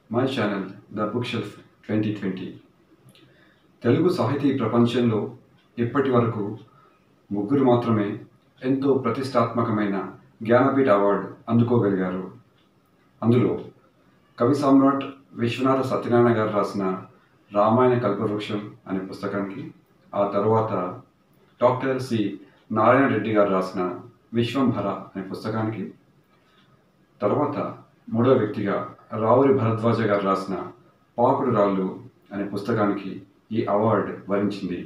my channel the bookshelf twenty twenty Telugu సాహితీ ప్రపంచంలో ఇప్పటి వరకు ముగ్గురు మాత్రమే ఎంతో ప్రతిష్టాత్మకమైన జ్ఞానపీఠ అవార్డు అందుకోగలిగారు అందులో కవి సామ్రాట్ విశ్వనాథ సత్యనారాయణ గారు రాసిన రామాయణ కల్పవృక్షం అనే పుస్తకానికి ఆ తర్వాత డాక్టర్ సి నారాయణ రెడ్డి గారు రాసిన విశ్వంభర అనే పుస్తకానికి తర్వాత మూడో వ్యక్తిగా రావురి భరద్వాజ గారు రాసిన పాకుడు రాళ్ళు అనే పుస్తకానికి ఈ అవార్డు వరించింది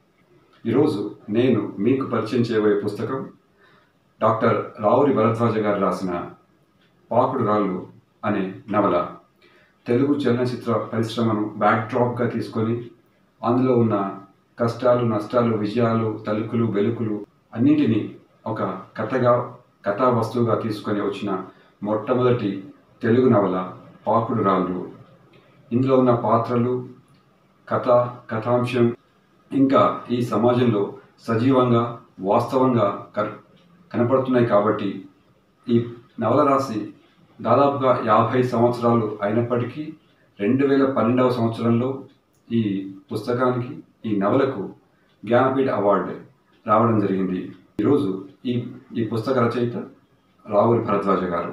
ఈరోజు నేను మీకు పరిచయం చేయబోయే పుస్తకం డాక్టర్ రావురి భరద్వాజ గారు రాసిన పాకుడు రాళ్ళు అనే నవల తెలుగు చలనచిత్ర పరిశ్రమను బ్యాక్డ్రాప్గా తీసుకొని అందులో ఉన్న కష్టాలు నష్టాలు విజయాలు తలుకులు వెలుకులు అన్నింటినీ ఒక కథగా కథా వస్తువుగా తీసుకొని వచ్చిన మొట్టమొదటి తెలుగు నవల పాకుడు రాళ్ళు ఇందులో ఉన్న పాత్రలు కథ కథాంశం ఇంకా ఈ సమాజంలో సజీవంగా వాస్తవంగా కర్ కనపడుతున్నాయి కాబట్టి ఈ నవల రాసి దాదాపుగా యాభై సంవత్సరాలు అయినప్పటికీ రెండు వేల పన్నెండవ సంవత్సరంలో ఈ పుస్తకానికి ఈ నవలకు జ్ఞానపీఠ అవార్డు రావడం జరిగింది ఈరోజు ఈ ఈ పుస్తక రచయిత రావురి భరద్వాజ గారు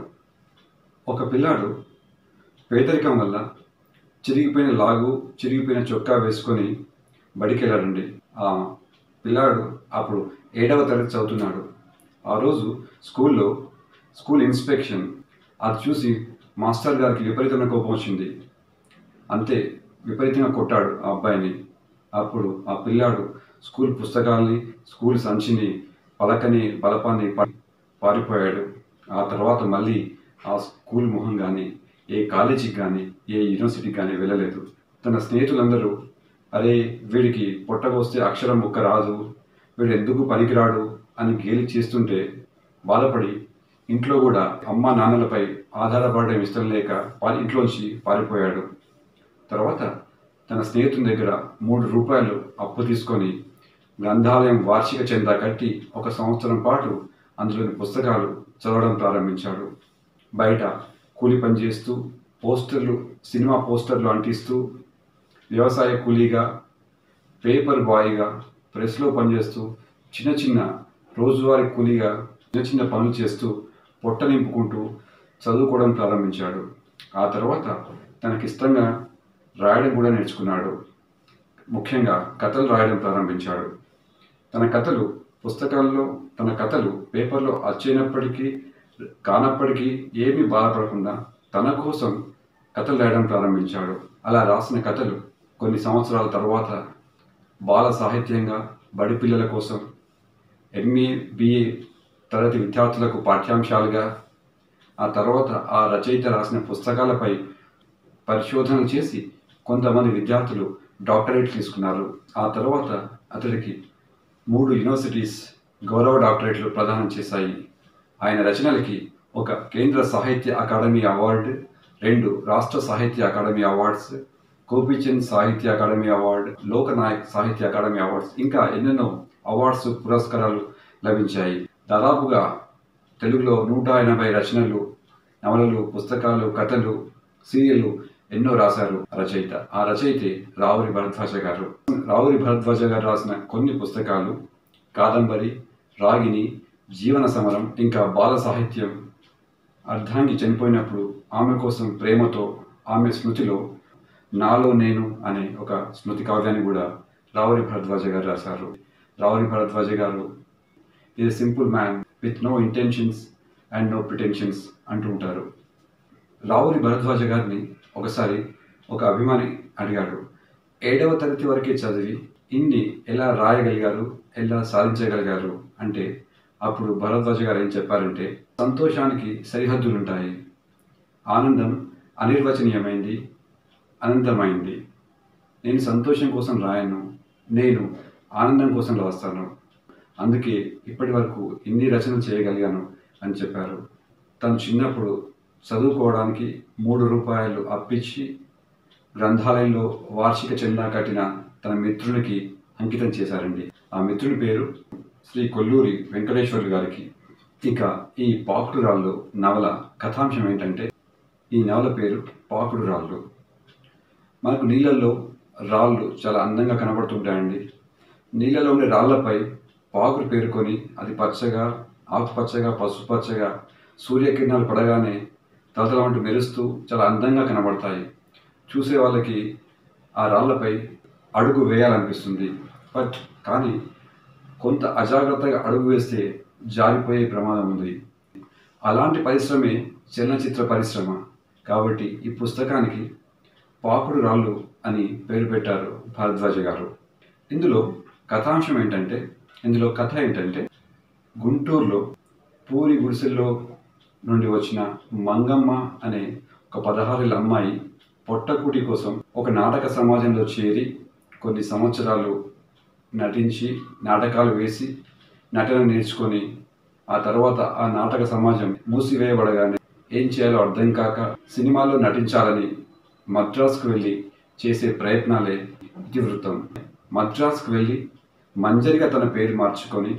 ఒక పిల్లాడు పేదరికం వల్ల చిరిగిపోయిన లాగు చిరిగిపోయిన చొక్కా వేసుకొని బడికి వెళ్ళాడండి ఆ పిల్లాడు అప్పుడు ఏడవ తరగతి చదువుతున్నాడు ఆ రోజు స్కూల్లో స్కూల్ ఇన్స్పెక్షన్ అది చూసి మాస్టర్ గారికి విపరీతమైన కోపం వచ్చింది అంతే విపరీతంగా కొట్టాడు ఆ అబ్బాయిని అప్పుడు ఆ పిల్లాడు స్కూల్ పుస్తకాల్ని స్కూల్ సంచిని పలకని బలపాన్ని పా- పారిపోయాడు ఆ తర్వాత మళ్ళీ ఆ స్కూల్ మొహం కానీ ఏ కాలేజీకి కానీ ఏ యూనివర్సిటీకి కానీ వెళ్ళలేదు తన స్నేహితులందరూ అరే వీడికి పొట్టకొస్తే అక్షరం ముక్క రాదు వీడు ఎందుకు పనికిరాడు అని గేలి చేస్తుంటే బాధపడి ఇంట్లో కూడా అమ్మ నాన్నలపై ఆధారపడడం ఇష్టం లేక వాళ్ళ ఇంట్లోంచి పారిపోయాడు తర్వాత తన స్నేహితుని దగ్గర మూడు రూపాయలు అప్పు తీసుకొని గ్రంథాలయం వార్షిక చందా కట్టి ఒక సంవత్సరం పాటు అందులోని పుస్తకాలు చదవడం ప్రారంభించాడు బయట కూలి పని చేస్తూ పోస్టర్లు సినిమా పోస్టర్లు అంటిస్తూ వ్యవసాయ కూలీగా పేపర్ బాయ్గా ప్రెస్లో పనిచేస్తూ చిన్న చిన్న రోజువారీ కూలీగా చిన్న చిన్న పనులు చేస్తూ పొట్ట నింపుకుంటూ చదువుకోవడం ప్రారంభించాడు ఆ తర్వాత తనకిష్టంగా రాయడం కూడా నేర్చుకున్నాడు ముఖ్యంగా కథలు రాయడం ప్రారంభించాడు తన కథలు పుస్తకాల్లో తన కథలు పేపర్లో వచ్చేనప్పటికీ కానప్పటికీ ఏమీ బాధపడకుండా తన కోసం కథలు రాయడం ప్రారంభించాడు అలా రాసిన కథలు కొన్ని సంవత్సరాల తర్వాత బాల సాహిత్యంగా బడి పిల్లల కోసం ఎంఏ బిఏ తరగతి విద్యార్థులకు పాఠ్యాంశాలుగా ఆ తర్వాత ఆ రచయిత రాసిన పుస్తకాలపై పరిశోధనలు చేసి కొంతమంది విద్యార్థులు డాక్టరేట్ తీసుకున్నారు ఆ తర్వాత అతడికి మూడు యూనివర్సిటీస్ గౌరవ డాక్టరేట్లు ప్రదానం చేశాయి ఆయన రచనలకి ఒక కేంద్ర సాహిత్య అకాడమీ అవార్డు రెండు రాష్ట్ర సాహిత్య అకాడమీ అవార్డ్స్ గోపీచంద్ సాహిత్య అకాడమీ అవార్డు లోకనాయక్ సాహిత్య అకాడమీ అవార్డ్స్ ఇంకా ఎన్నెన్నో అవార్డ్స్ పురస్కారాలు లభించాయి దాదాపుగా తెలుగులో నూట ఎనభై రచనలు నవలలు పుస్తకాలు కథలు సీరియళ్ళు ఎన్నో రాశారు రచయిత ఆ రచయితే రావురి భరద్వాజ గారు రావురి భరద్వాజ గారు రాసిన కొన్ని పుస్తకాలు కాదంబరి రాగిని జీవన సమరం ఇంకా బాల సాహిత్యం అర్ధాంగి చనిపోయినప్పుడు ఆమె కోసం ప్రేమతో ఆమె స్మృతిలో నాలో నేను అనే ఒక స్మృతి కావ్యాన్ని కూడా రావురి భరద్వాజ గారు రాశారు Ravuri Bharadwaja garu is simple man with no intentions and no pretensions అంటూ ఉంటారు రావురి భరద్వాజ గారిని ఒకసారి ఒక అభిమాని అడిగాడు ఏడవ తరగతి వరకే చదివి ఇన్ని ఎలా రాయగలిగారు ఎలా సాధించగలిగారు అంటే అప్పుడు భరద్వాజ గారు ఏం చెప్పారంటే సంతోషానికి సరిహద్దులుంటాయి ఆనందం అనిర్వచనీయమైంది అనంతమైంది నేను సంతోషం కోసం రాయను నేను ఆనందం కోసం రాస్తాను అందుకే ఇప్పటి వరకు ఇన్ని రచనలు చేయగలిగాను అని చెప్పారు తను చిన్నప్పుడు చదువుకోవడానికి మూడు రూపాయలు అప్పించి గ్రంథాలయంలో వార్షిక చందా కట్టిన తన మిత్రునికి అంకితం చేశారండి ఆ మిత్రుడి పేరు శ్రీ కొల్లూరి వెంకటేశ్వర్లు గారికి ఇక ఈ పాకురాళ్ళు నవల కథాంశం ఏంటంటే ఈ నవల పేరు పాకుడు రాళ్ళు మనకు నీళ్ళల్లో రాళ్ళు చాలా అందంగా కనబడుతుంటాయండి నీళ్ళలో ఉండే రాళ్లపై పాకుడు పేరుకొని అది పచ్చగా ఆకుపచ్చగా పసుపచ్చగా సూర్యకిరణాలు పడగానే తలతలమంటూ మెరుస్తూ చాలా అందంగా కనబడతాయి చూసే వాళ్ళకి ఆ రాళ్లపై అడుగు వేయాలనిపిస్తుంది బట్ కానీ కొంత అజాగ్రత్తగా అడుగు వేస్తే జారిపోయే ప్రమాదం ఉంది అలాంటి పరిశ్రమే చలనచిత్ర పరిశ్రమ కాబట్టి ఈ పుస్తకానికి పాకుడు రాళ్ళు అని పేరు పెట్టారు భారద్వాజ గారు ఇందులో కథాంశం ఏంటంటే ఇందులో కథ ఏంటంటే గుంటూరులో పూరి గుడిసెల్లో నుండి వచ్చిన మంగమ్మ అనే ఒక పదహారేళ్ళ అమ్మాయి పొట్టకూటి కోసం ఒక నాటక సమాజంలో చేరి కొన్ని సంవత్సరాలు నటించి నాటకాలు వేసి నటన నేర్చుకొని ఆ తర్వాత ఆ నాటక సమాజం మూసివేయబడగానే ఏం చేయాలో అర్థం కాక సినిమాల్లో నటించాలని మద్రాసుకు వెళ్ళి చేసే ప్రయత్నాలే ఇతివృత్తం మద్రాసుకు వెళ్ళి మంజరిగా తన పేరు మార్చుకొని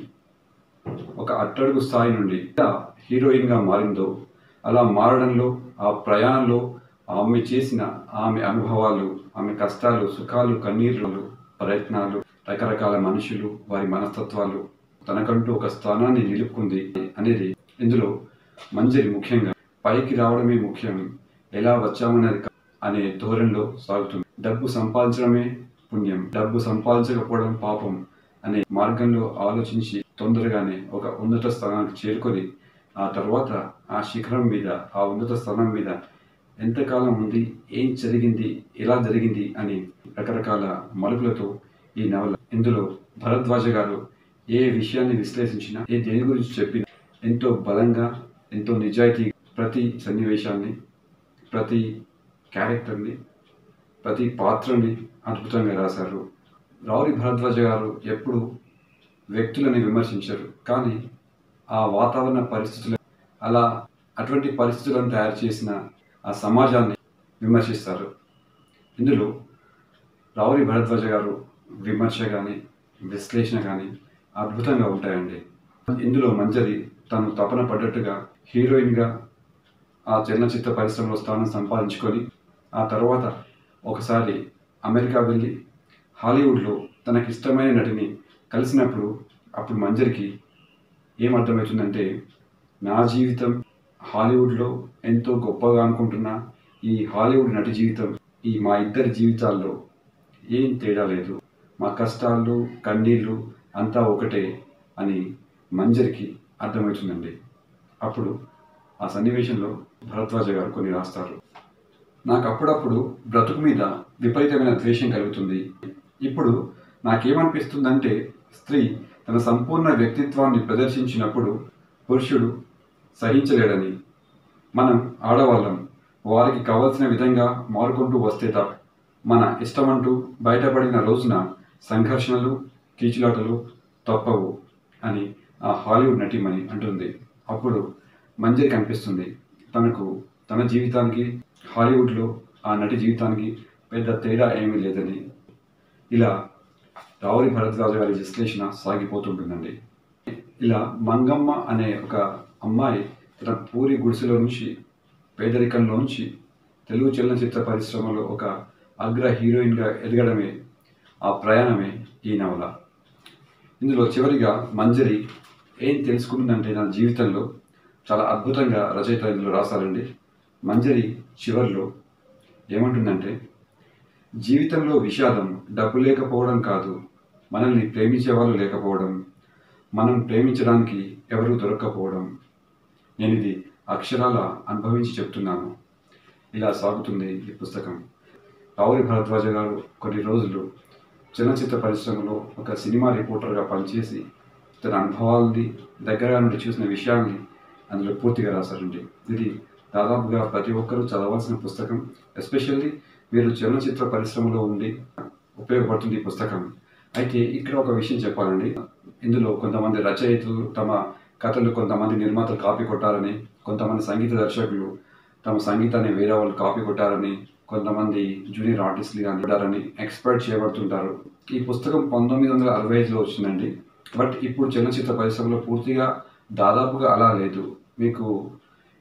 ఒక అట్టడుగు స్థాయి నుండి ఎలా హీరోయిన్గా మారిందో అలా మారడంలో ఆ ప్రయాణంలో ఆమె చేసిన ఆమె అనుభవాలు ఆమె కష్టాలు సుఖాలు కన్నీరులు ప్రయత్నాలు రకరకాల మనుషులు వారి మనస్తత్వాలు తనకంటూ ఒక స్థానాన్ని నిలుపుకుంది అనేది ఇందులో మంజరి ముఖ్యంగా పైకి రావడమే ముఖ్యం ఎలా వచ్చామనేది కా- అనే ధోరణిలో సాగుతుంది డబ్బు సంపాదించడమే పుణ్యం డబ్బు సంపాదించకపోవడం పాపం అనే మార్గంలో ఆలోచించి తొందరగానే ఒక ఉన్నత స్థానానికి చేరుకొని ఆ తర్వాత ఆ శిఖరం మీద ఆ ఉన్నత స్థానం మీద ఎంతకాలం ఉంది ఏం జరిగింది ఎలా జరిగింది అని రకరకాల మలుపులతో ఈ నవల ఇందులో భరద్వాజ గారు ఏ విషయాన్ని విశ్లేషించినా ఏ దేని గురించి చెప్పినా ఎంతో బలంగా ఎంతో నిజాయితీ ప్రతి సన్నివేశాన్ని ప్రతి క్యారెక్టర్ని ప్రతి పాత్రని అద్భుతంగా రాశారు రావురి భరద్వాజ గారు ఎప్పుడు వ్యక్తులని విమర్శించరు కానీ ఆ వాతావరణ పరిస్థితులు అలా అటువంటి పరిస్థితులను తయారు చేసిన ఆ సమాజాన్ని విమర్శిస్తారు ఇందులో రావురి భరద్వాజ గారు విమర్శ కానీ విశ్లేషణ కానీ అద్భుతంగా ఉంటాయండి ఇందులో మంజరి తను తపన పడ్డట్టుగా హీరోయిన్గా ఆ చలనచిత్ర పరిశ్రమలో స్థానం సంపాదించుకొని ఆ తర్వాత ఒకసారి అమెరికా వెళ్ళి హాలీవుడ్లో తనకిష్టమైన నటిని కలిసినప్పుడు అప్పుడు మంజరికి ఏం అర్థమవుతుందంటే నా జీవితం హాలీవుడ్లో ఎంతో గొప్పగా అనుకుంటున్నా ఈ హాలీవుడ్ నటి జీవితం ఈ మా ఇద్దరి జీవితాల్లో ఏం తేడా లేదు మా కష్టాలు కన్నీళ్ళు అంతా ఒకటే అని మంజరికి అర్థమవుతుందండి అప్పుడు ఆ సన్నివేశంలో భరద్వాజ గారు కొన్ని రాస్తారు నాకు అప్పుడప్పుడు బ్రతుకు మీద విపరీతమైన ద్వేషం కలుగుతుంది ఇప్పుడు నాకేమనిపిస్తుందంటే స్త్రీ తన సంపూర్ణ వ్యక్తిత్వాన్ని ప్రదర్శించినప్పుడు పురుషుడు సహించలేడని మనం ఆడవాళ్ళం వారికి కావలసిన విధంగా మారుకుంటూ వస్తే తప్ప మన ఇష్టమంటూ బయటపడిన రోజున సంఘర్షణలు కీచులాటలు తప్పవు అని ఆ హాలీవుడ్ నటిమని అంటుంది అప్పుడు మంజరి కనిపిస్తుంది తనకు తన జీవితానికి హాలీవుడ్లో ఆ నటి జీవితానికి పెద్ద తేడా ఏమీ లేదని ఇలా రావురి భరద్వాజ గారి విశ్లేషణ సాగిపోతుంటుందండి ఇలా మంగమ్మ అనే ఒక అమ్మాయి తన పూరి గుడిసెలో నుంచి పేదరికంలోంచి తెలుగు చలనచిత్ర పరిశ్రమలో ఒక అగ్ర హీరోయిన్గా ఎదగడమే ఆ ప్రయాణమే ఈ నవల ఇందులో చివరిగా మంజరి ఏం తెలుసుకుందంటే నా జీవితంలో చాలా అద్భుతంగా రచయిత ఇందులో రాశారండి మంజరి చివరిలో ఏమంటుందంటే జీవితంలో విషాదం డబ్బు లేకపోవడం కాదు మనల్ని ప్రేమించే వాళ్ళు లేకపోవడం మనం ప్రేమించడానికి ఎవరూ దొరక్కపోవడం నేను ఇది అక్షరాల అనుభవించి చెప్తున్నాను ఇలా సాగుతుంది ఈ పుస్తకం రావురి భరద్వాజ గారు కొన్ని రోజులు చలనచిత్ర పరిశ్రమలో ఒక సినిమా రిపోర్టర్గా పనిచేసి తన అనుభవాల్ని దగ్గర నుండి చూసిన విషయాల్ని అందులో పూర్తిగా రాశారండి ఇది దాదాపుగా ప్రతి ఒక్కరూ చదవాల్సిన పుస్తకం ఎస్పెషల్లీ మీరు చలనచిత్ర పరిశ్రమలో ఉండి ఉపయోగపడుతుంది ఈ పుస్తకం అయితే ఇక్కడ ఒక విషయం చెప్పాలండి ఇందులో కొంతమంది రచయితలు తమ కథలు కొంతమంది నిర్మాతలు కాపీ కొట్టారని కొంతమంది సంగీత దర్శకులు తమ సంగీతాన్ని వేరే వాళ్ళు కాపీ కొట్టారని కొంతమంది జూనియర్ ఆర్టిస్టులు కానీ కొట్టారని ఎక్స్పర్ట్ చేయబడుతుంటారు ఈ పుస్తకం పంతొమ్మిది వందల అరవై ఐదులో వచ్చిందండి బట్ ఇప్పుడు చలనచిత్ర పరిశ్రమలో పూర్తిగా దాదాపుగా అలా లేదు మీకు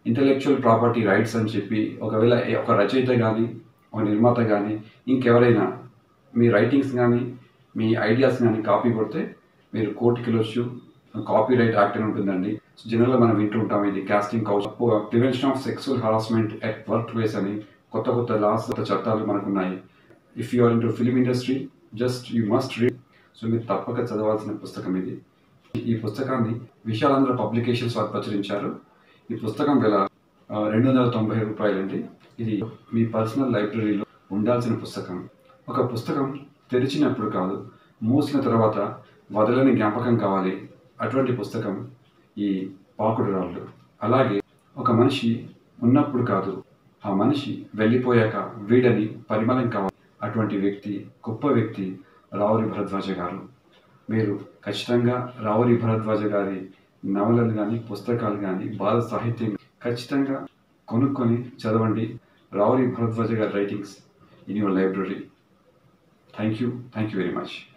ఇంటలెక్చువల్ ప్రాపర్టీ రైట్స్ అని చెప్పి ఒకవేళ ఏ- ఒక రచయిత కానీ ఒక నిర్మాత కానీ ఇంకెవరైనా మీ రైటింగ్స్ కానీ మీ ఐడియాస్ కానీ కాపీ కొడితే మీరు కోర్టుకి వెళ్ళొచ్చు కాపీ రైట్ యాక్ట్ అని ఉంటుందండి సో జనరల్గా మనం వింటూ ఉంటాం ఇది casting couch prevention of sexual harassment at workplace అని కొత్త కొత్త లాస్ కొత్త చట్టాలు మనకు ఉన్నాయి if you are into film industry just you must read so మీరు తప్పక చదవాల్సిన పుస్తకం ఇది ఈ పుస్తకాన్ని విశాలాంధ్ర పబ్లికేషన్స్ వారు ప్రచురించారు ఈ పుస్తకం వెల ఆ, రెండు వందల తొంభై రూపాయలండి ఇది మీ పర్సనల్ లైబ్రరీలో ఉండాల్సిన పుస్తకం ఒక పుస్తకం తెరిచినప్పుడు కాదు మూసిన తర్వాత వదలని జ్ఞాపకం కావాలి అటువంటి పుస్తకం ఈ పాకుడు రాళ్ళు అలాగే ఒక మనిషి ఉన్నప్పుడు కాదు ఆ మనిషి వెళ్ళిపోయాక వీడని పరిమళం కావాలి అటువంటి వ్యక్తి గొప్ప వ్యక్తి రావురి భరద్వాజ గారు మీరు ఖచ్చితంగా రావురి భరద్వాజ గారి నవలలు కానీ పుస్తకాలు కానీ బాల సాహిత్యం ఖచ్చితంగా కొనుక్కొని చదవండి రావురి భరద్వాజ గారి writings in your library thank you thank you very much